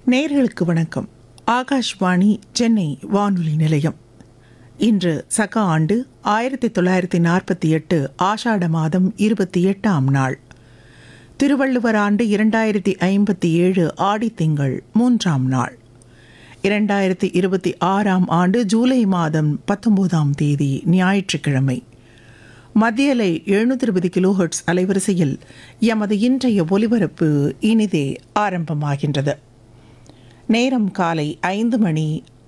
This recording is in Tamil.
நேர்களுக்கு வணக்கம் ஆகாஷ்வாணி சென்னை வானொலி நிலையம் இன்று சக ஆண்டு ஆயிரத்தி தொள்ளாயிரத்தி நாற்பத்தி எட்டு ஆஷாட மாதம் இருபத்தி எட்டாம் நாள் திருவள்ளுவர் ஆண்டு இரண்டாயிரத்தி ஐம்பத்தி ஏழு ஆடித்திங்கள் மூன்றாம் நாள் இரண்டாயிரத்தி இருபத்தி ஆறாம் ஆண்டு ஜூலை மாதம் பத்தொன்பதாம் தேதி ஞாயிற்றுக்கிழமை மத்தியலை எழுநூத்தி இருபது கிலோஹெர்ட்ஸ் அலைவரிசையில் எமது இன்றைய ஒலிபரப்பு இனிதே ஆரம்பமாகின்றது நேரம் காலை ஐந்து மணி